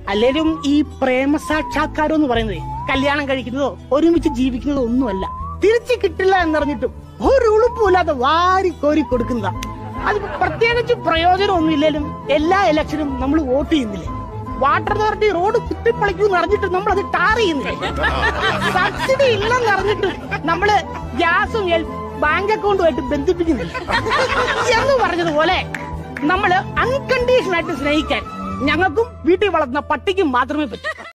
അല്ലേലും ഈ പ്രേമ സാക്ഷാത്കാരം എന്ന് പറയുന്നത് കല്യാണം കഴിക്കുന്നതോ ഒരുമിച്ച് ജീവിക്കുന്നതോ ഒന്നുമല്ല തിരിച്ചു കിട്ടില്ല എന്നറിഞ്ഞിട്ടും ഒരു ഉളുപ്പുമില്ലാതെ വാരി കോരി കൊടുക്കുന്നതാ അത് പ്രത്യേകിച്ച് പ്രയോജനമൊന്നും ഇല്ലേലും എല്ലാ ഇലക്ഷനും നമ്മൾ വോട്ട് ചെയ്യുന്നില്ലേ വാട്ടർ അതോറിറ്റി റോഡ് കുത്തിപ്പൊളിക്കും അറിഞ്ഞിട്ട് നമ്മൾ അത് ടാർ ചെയ്യുന്നില്ലേ സബ്സിഡി ഇല്ലെന്ന് അറിഞ്ഞിട്ടും നമ്മള് ഗ്യാസും എൽ- ബാങ്ക് അക്കൗണ്ടുമായിട്ട് ബന്ധിപ്പിക്കുന്നില്ല എന്ന് പറഞ്ഞതുപോലെ നമ്മള് അൺകണ്ടീഷണൽ ആയിട്ട് സ്നേഹിക്കാൻ ഞങ്ങൾക്കും വീട്ടിൽ വളർത്തുന്ന പട്ടിക്കും മാത്രമേ പറ്റൂ